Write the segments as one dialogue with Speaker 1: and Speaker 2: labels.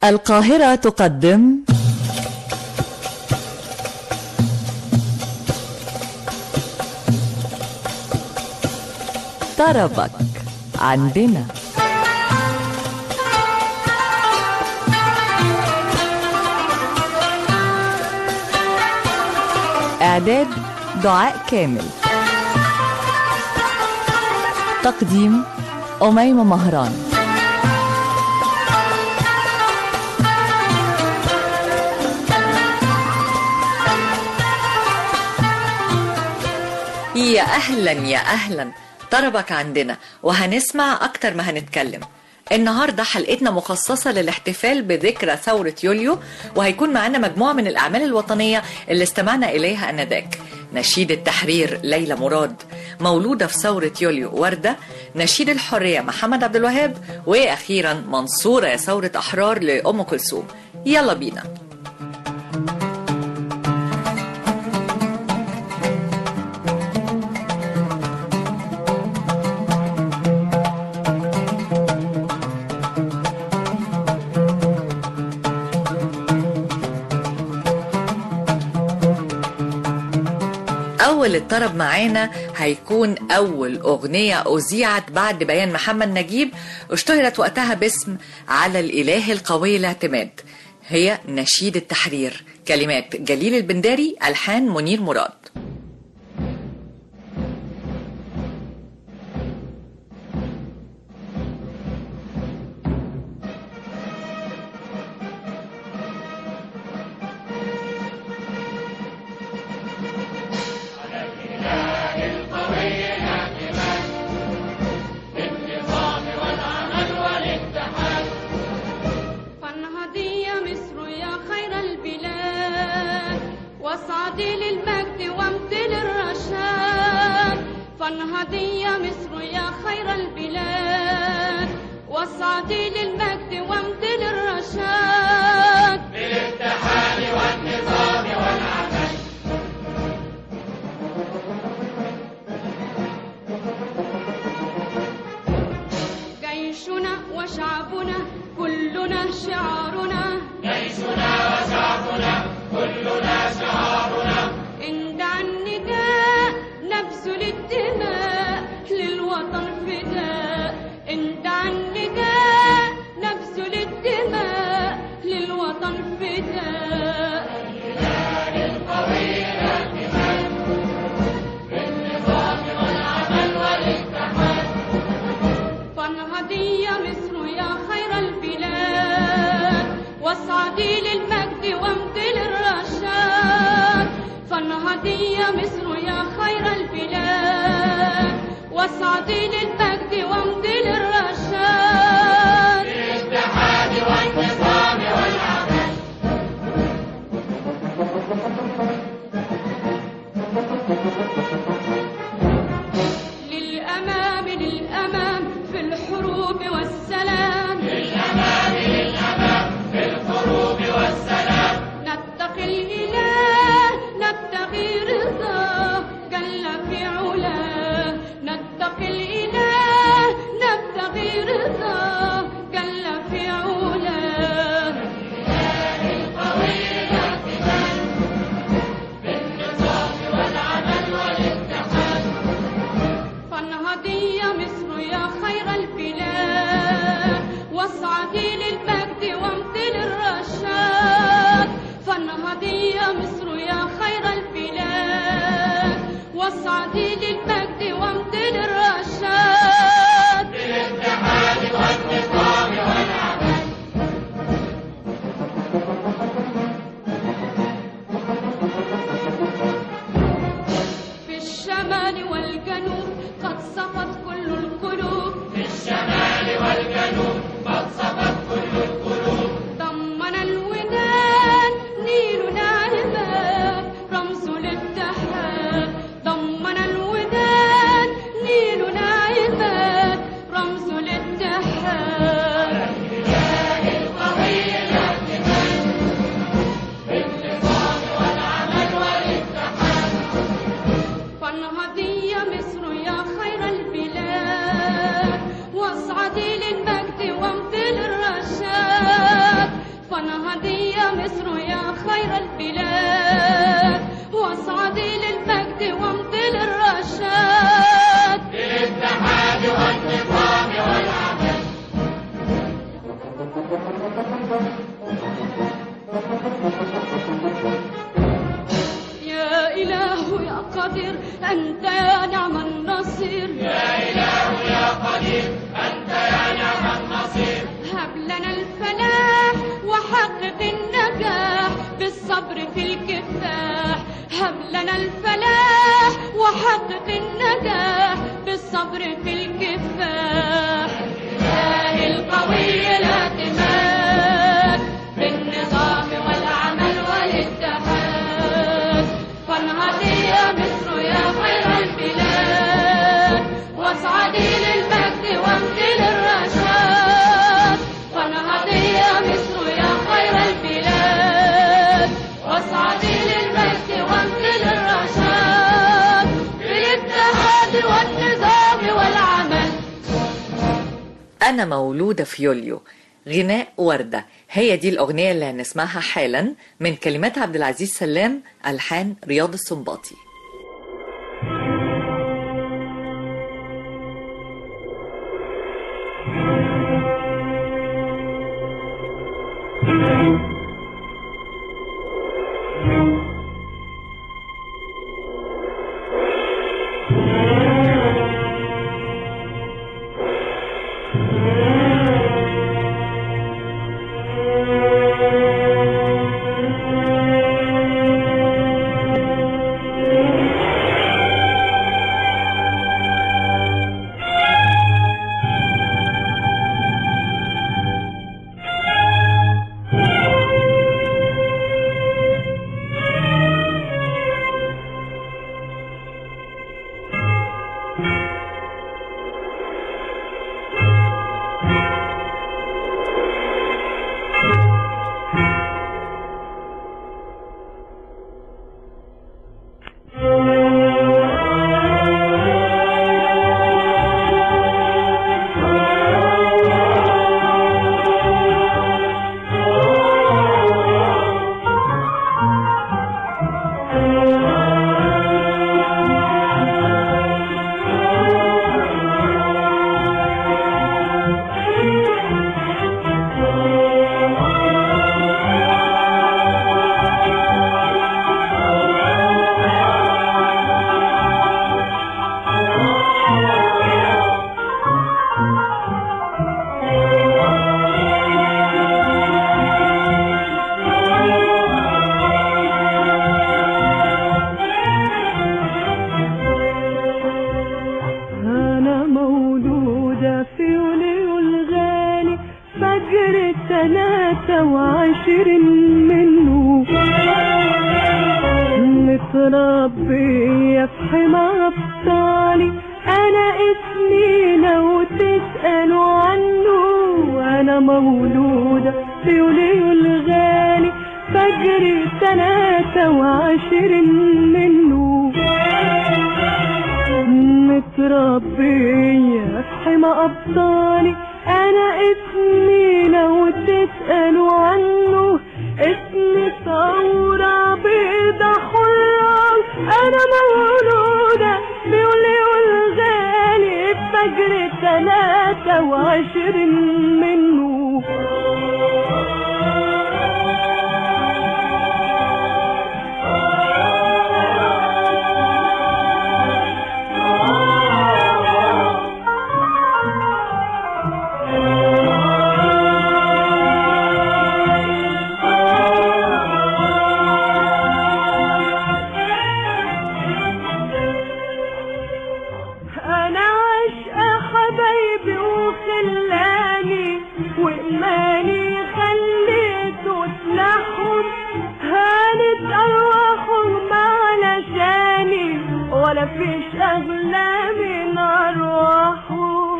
Speaker 1: القاهرة تقدم طربك عندنا إعداد دعاء كامل تقديم أميمة مهران
Speaker 2: يا أهلا يا أهلا طربك عندنا وهنسمع أكتر ما هنتكلم النهاردة حلقتنا مخصصة للاحتفال بذكرى ثورة يوليو وهيكون معانا مجموعة من الأعمال الوطنية اللي استمعنا إليها أنذاك نشيد التحرير ليلى مراد مولودة في ثورة يوليو وردة نشيد الحرية محمد عبد الوهاب وأخيرا منصورة يا ثورة أحرار لأم كلثوم يلا بينا أول الطرب معانا هيكون أول أغنية أذيعت بعد بيان محمد نجيب اشتهرت وقتها باسم على الإله القوي الاعتماد هي نشيد التحرير كلمات جليل البنداري ألحان منير مراد
Speaker 3: فانهضي يا مصر يا خير البلاد واصعدي للمجد وامتلي الرشاد فانهضي يا مصر يا خير البلاد واصعدي للمجد وامتلي الرشاد جيشنا وشعبنا كلنا شعارنا جيشنا وشعبنا كلنا شعارنا إن دعا النداء نبذل الدماء للوطن فداء إن دعا النداء نبذل الدماء للوطن فداء فانهضي يا مصر يا خير البلاد واصعدي للمجد وامتلي الرشاد فانهضي يا مصر يا خير البلاد واصعدي للمجد وامتلي الرشاد للأمام للأمام في الحروب والسلام للأمام للأمام في الحروب والسلام نتقي الإله نبتغي رضاه جل في علاه نتقي الإله نبتغي رضاه جل في علاه فانهضي يا مصر يا خير البلاد واصعدي للمجد وامتلي الرشاد فانهضي يا مصر يا خير البلاد واصعدي للمجد وامتلي الرشاد في الشمال والجنوب قد صفت كل القلوب في الشمال والجنوب قد صفت كل القلوب ضمن الوداد نيلنا عماد رمز الاتحاد ضمن الوداد مصر يا خير البلاد واصعدي للمجد وامضي للرشاد يا إله يا قدير أنت يا نعم النصير يا إله يا قدير أنت يا نعم النصير هب لنا الفلاح وحقق النجاح بالصبر في الكفاح هب لنا الفلاح وحقق النجاح بالصبر في الكفاح إله القوي الاعتماد بالنظام والعمل والاتحاد فانهضي يا مصر يا خير البلاد واصعدي للمجد وامضي للرشاد فانهضي يا مصر يا خير البلاد واصعدي للمجد وامضي للرشاد بالاتحاد والنظام والعمل
Speaker 2: أنا مولودة في يوليو غناء وردة هي دي الأغنية اللي هنسمعها حالا من كلمات عبد العزيز سلام ألحان رياض السنباطي
Speaker 4: أنا مولودة في يوليو الغالي فجر ثلاثة وعشرين منه متربية في حمى أبطالي أنا اسمي لو تسألوا عنه أنا مولودة في يوليو الغالي فجر ثلاثة وعشرين منه متربية في حمى أبطالي أنا اسمي لو تسألوا عنه اسمي ثورة بيضة حرة أنا مولودة بيوليو الغالي بفجر ثلاثة وعشرين منه انا عاشقة حبايبي وخلاني وإيماني خليته سلاحهم هانت أرواحهم علشاني ولا فيش أغلى من أرواحهم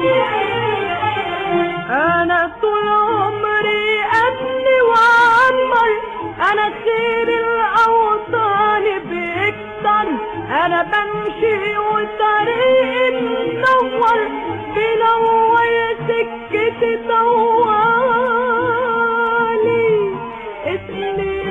Speaker 4: أنا طول عمري أبني وأعمر أنا خير الأوطان بيكتر أنا بمشي وطريق منور بنور سكتي طوالي اسمي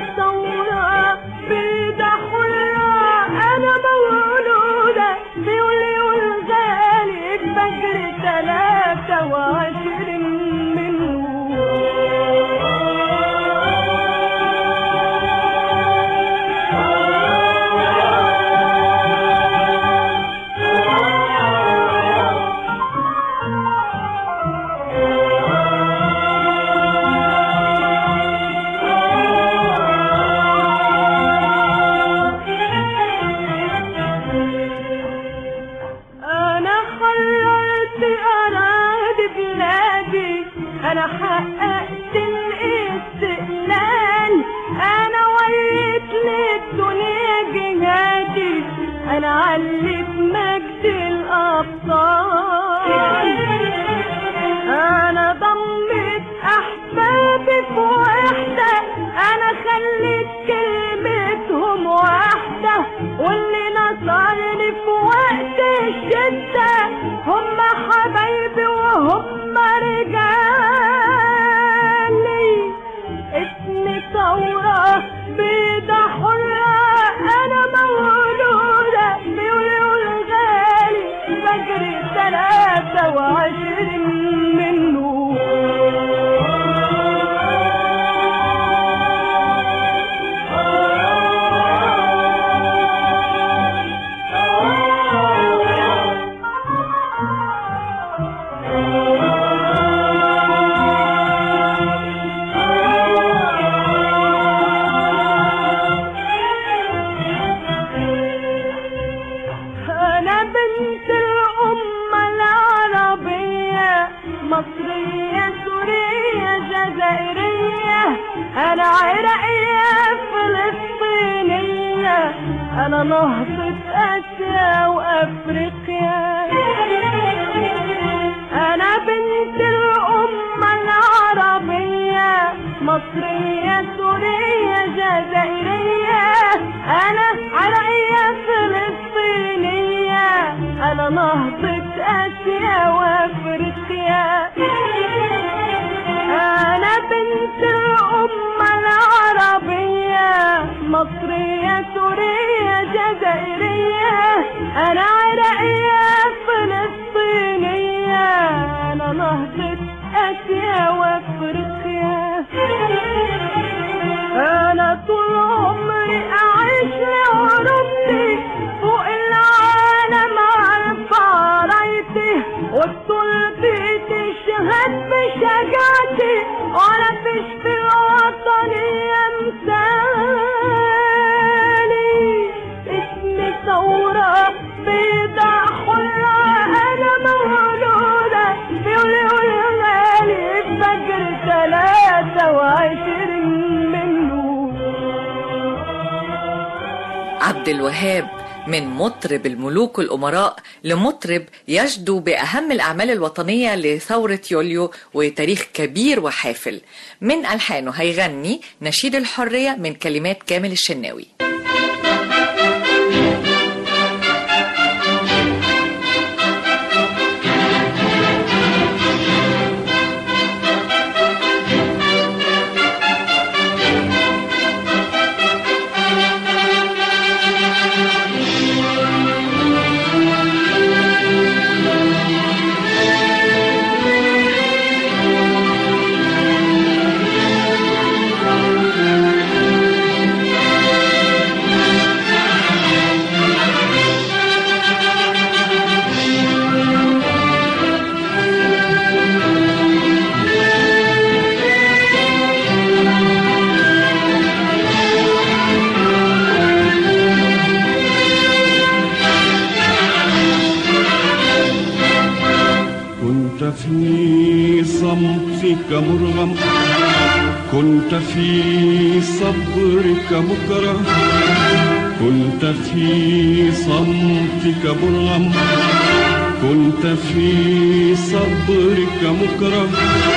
Speaker 4: انا عراقية فلسطينية انا نهضة اسيا وافريقيا انا بنت الامة العربية مصرية سورية جزائرية انا عراقية فلسطينية انا نهضة اسيا وافريقيا انا بنت الامة العربية مصرية سورية جزائرية انا عراقية فلسطينية انا نهضة اسيا وافريقيا انا طول عمري اعيش لعروبتي فوق العالم عارفة رايتي والطلبي تشهد بشجاعتي ولا فيش في الوطن امثالي اسمي ثورة بيضة حرة انا مولودة بيقولوا الغالي فجر ثلاثة وعشرين منه
Speaker 2: عبد الوهاب من مطرب الملوك الأمراء لمطرب يجدو بأهم الأعمال الوطنية لثورة يوليو وتاريخ كبير وحافل من ألحانه هيغني نشيد الحرية من كلمات كامل الشناوي
Speaker 5: كنت في صمتك مرغم كنت في صبرك مكره كنت في صمتك مرغم كنت في صبرك مكره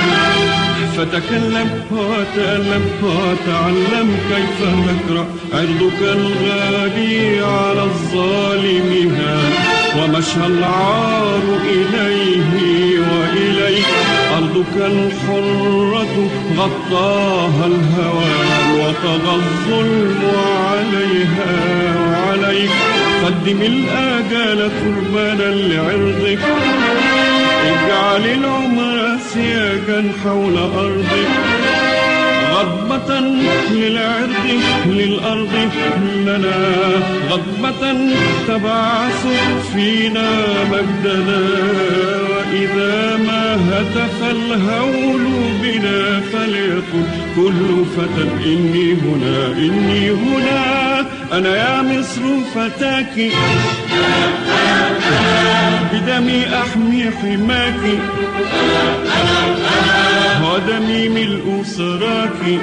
Speaker 5: فتكلم وتألم وتعلم كيف تكره عرضك الغالي على الظالم هان ومشى العار إليه وإليك أرضك الحرة غطاها الهوان وطغى الظلم عليها وعليك قدم الآجال قربانا لعرضك اجعل العمر سياجا حول أرضك غضبة للعرض للأرض لنا غضبة تبعث فينا مجدنا وإذا ما هتف الهول بنا فليقل كل فتى إني هنا إني هنا أنا يا مصر فتاك بدمي أحمي حماك ودمي ملء سراك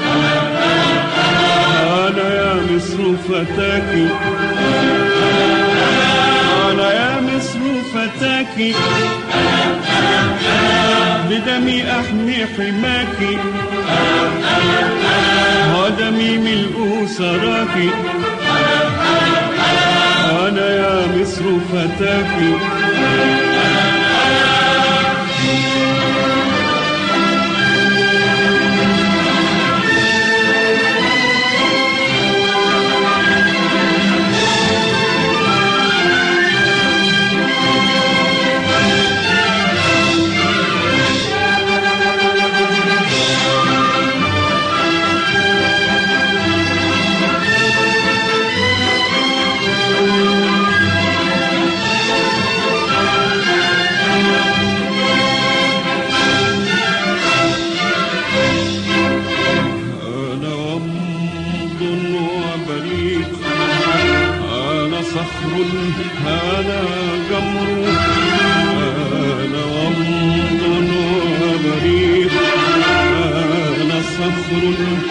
Speaker 5: أنا يا مصر فتاك أنا يا مصر فتاك بدمي أحمي حماك ودمي ملء سراك أنا يا مصر فتاك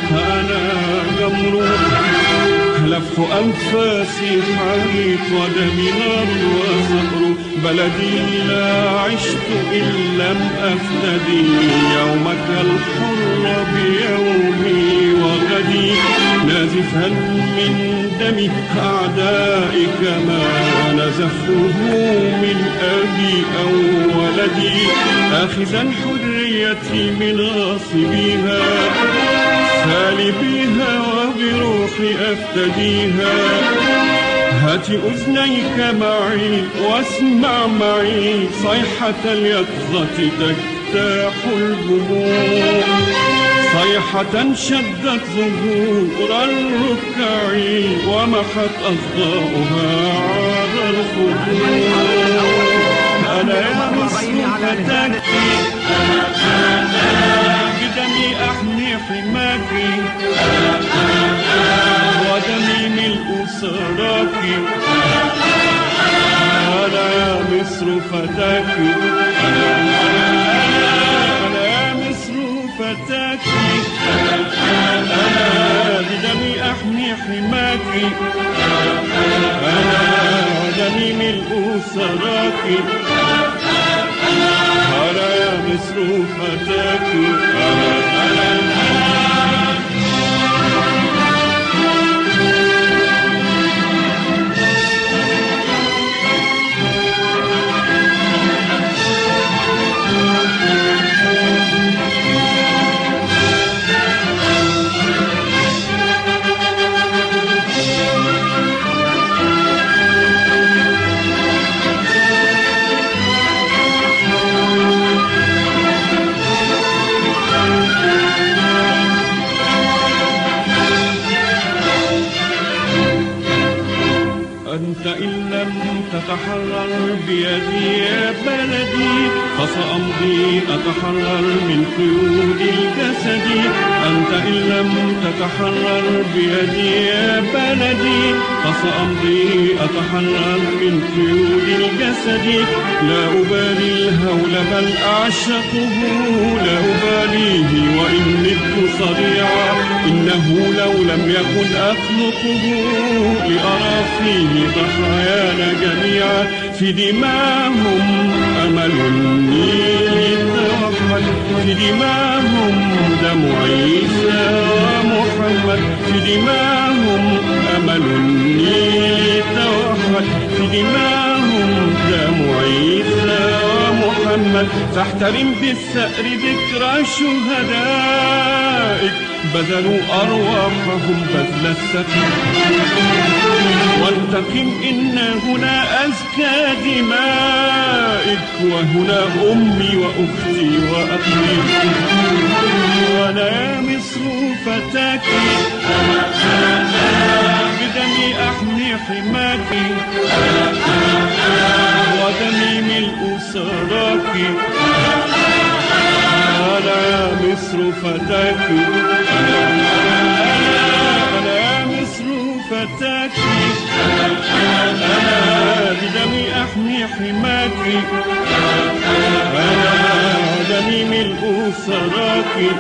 Speaker 5: أنا جمروح لف أنفاسي حريق ودمي نار وزهر بلدي لا عشت إن لم أفتدي يومك الحر بيومي وغدي نازفا من دم أعدائك ما نزفته من أبي أو ولدي آخذا حريتي من غاصبيها سالبيها وبروحي أفتديها هات أذنيك معي واسمع معي صيحة اليقظة تجتاح الجموع صيحة شدت ظهور الركع ومحت أصداؤها عار الخدوع أنا يا مصر فتاكي بدمي أحمي حماك ودمي ملء سراك أنا يا مصر فتاك أنا يا مصر فتاك أنا بدمي أحمي حماك أنا دمي ملء سراك أنا يا مصر فتاك أنا أنا أنت إن لم تتحرر بيدي يا بلدي فسأمضي أتحرر من قيود الجسد أنت إن لم تتحرر بيدي يا بلدي فسأمضي أتحرر من قيود الجسد لا أبالي الهول بل أعشقه لا أباليه وإن مت صريعا إنه لو لم يكن أخلقه لأرى فيه ضحايانا جميعا في دماهم أمل النيل توحد في دماهم دم عيسى ومحمد في دماهم أمل النيل توحد في دماهم دم عيسى ومحمد فاحترم بالثأر ذكرى شهدائك بذلوا أرواحهم بذل السفر وانتقم إن هنا أزكى دمائك وهنا أمي وأختي وأخي وأنا يا مصر فتاك بدمي أحمي حماك ودمي ملء سراك أنا يا مصر فتاك أنا يا مصر فتاك أنا بدمي أحمي حماك أنا دمي ملء سراك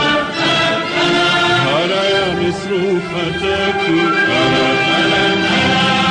Speaker 5: أنا يا مصر فتاك أنا أنا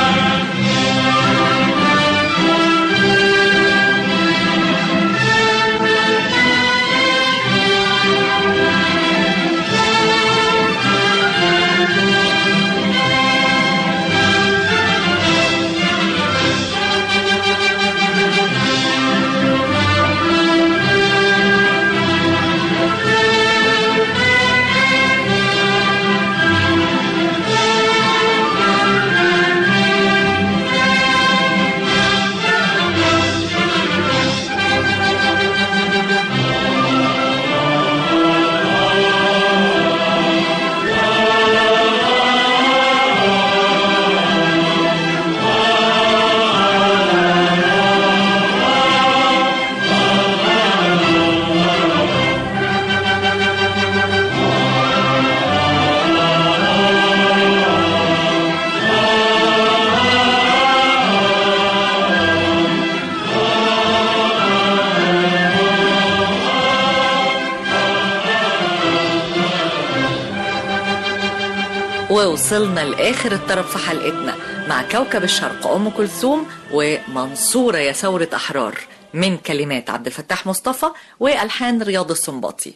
Speaker 2: ووصلنا لآخر الطرف في حلقتنا مع كوكب الشرق أم كلثوم ومنصورة يا ثورة أحرار من كلمات عبد الفتاح مصطفى وألحان رياض السنباطي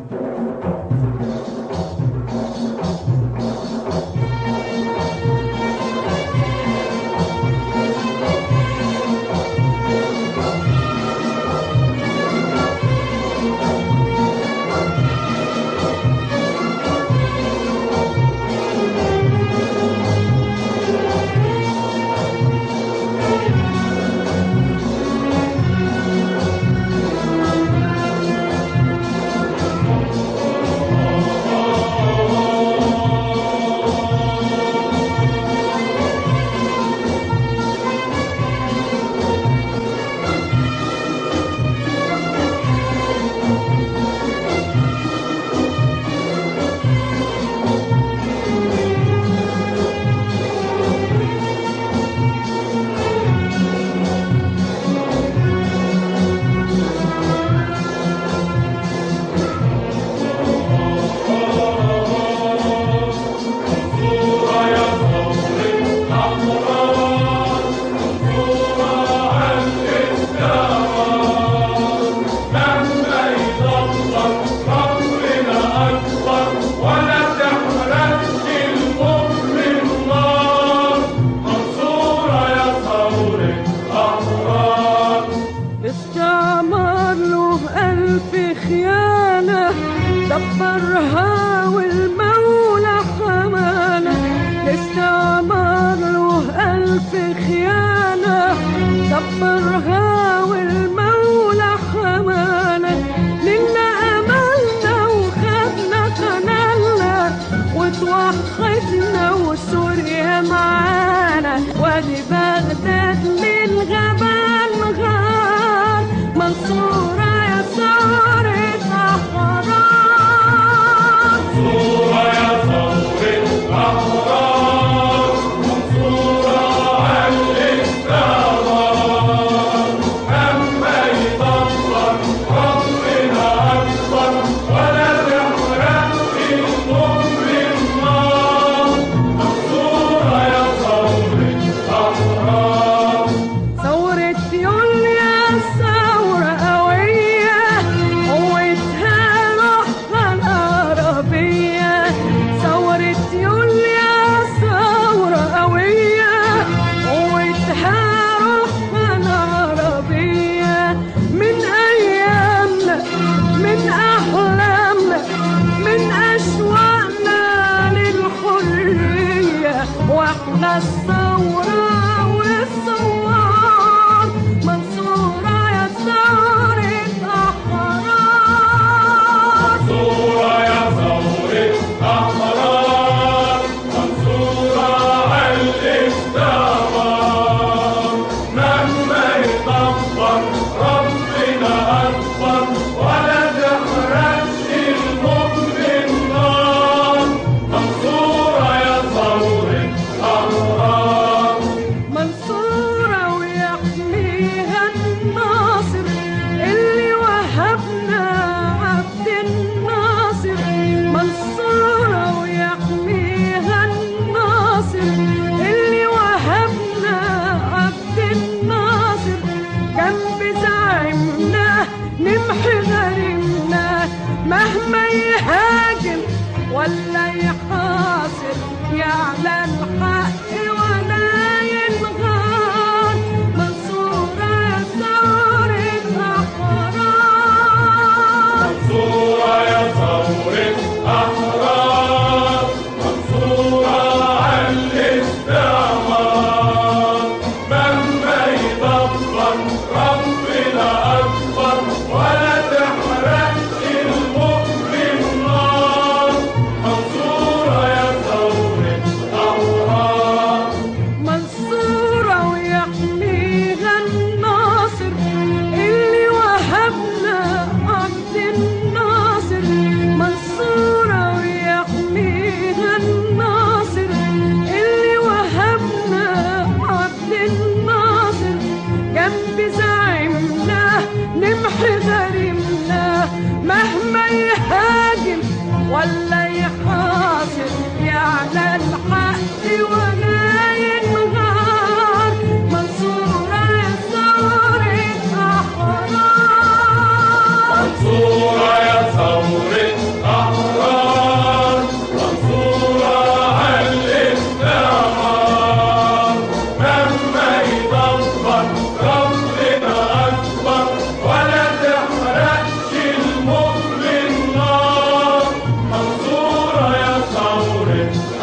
Speaker 4: استعمر له ألف خيانة دبرها والمولى حمانا استعمر له ألف خيانة دبرها والمولى حمانا لنا أملنا وخدنا تنلنا وتوحدنا وسوريا معانا وادي بغداد من غبان غار منصورة يا ثورة أحرار ثورة يوليا ثورة قوية قوتها روحها العربية ثورة يوليا ثورة قوية قوتها روحها العربية من أيامنا من أحلامنا من أشواقنا للحرية واحنا الثورة والثوار منصورة يا ثورة أحرار منصورة ويحميها الناصر اللي وهبنا عبد الناصر منصورة ويحميها الناصر اللي وهبنا عبد الناصر جنب زعيمنا نمحي غريمنا مهما يهاجم ولا يحاصر يعلى الحق ولا ينغار منصورة يا ثورة أحرار
Speaker 6: منصورة يا ثورة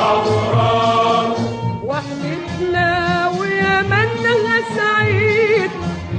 Speaker 4: وحدتنا ويا منها سعيد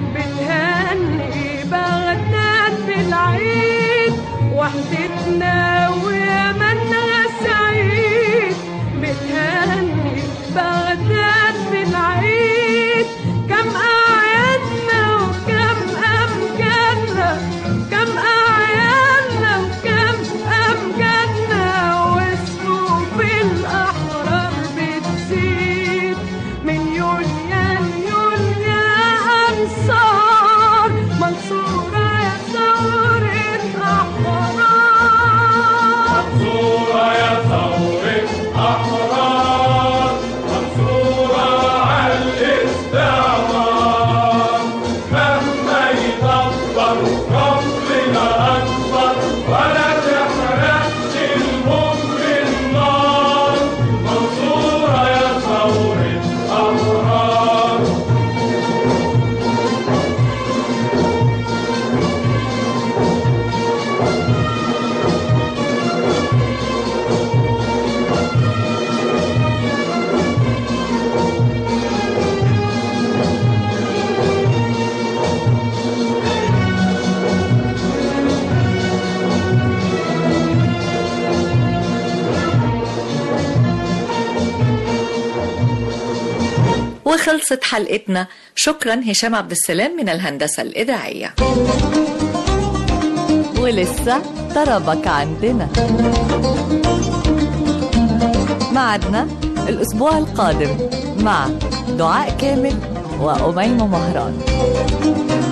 Speaker 4: بتهني بغداد بالعيد وحدتنا ويا منها سعيد بتهني بغداد بالعيد كم أعيادنا وكم أمجادنا كم أعيادنا وكم أمجادنا وصفوف الأحرار بتزيد من يوليا ليوليا أنصار منصورة يا ثورة أحرار
Speaker 5: منصورة يا ثورة أحرار منصورة على الاستعمار مهما يدبر ربنا أكبر ولا تحرقش الموت بالنار منصورة يا ثورة أحرار
Speaker 2: وخلصت حلقتنا شكرا هشام عبد السلام من الهندسة الإذاعية
Speaker 1: ولسه طربك عندنا معدنا الأسبوع القادم مع دعاء كامل وأميمة مهران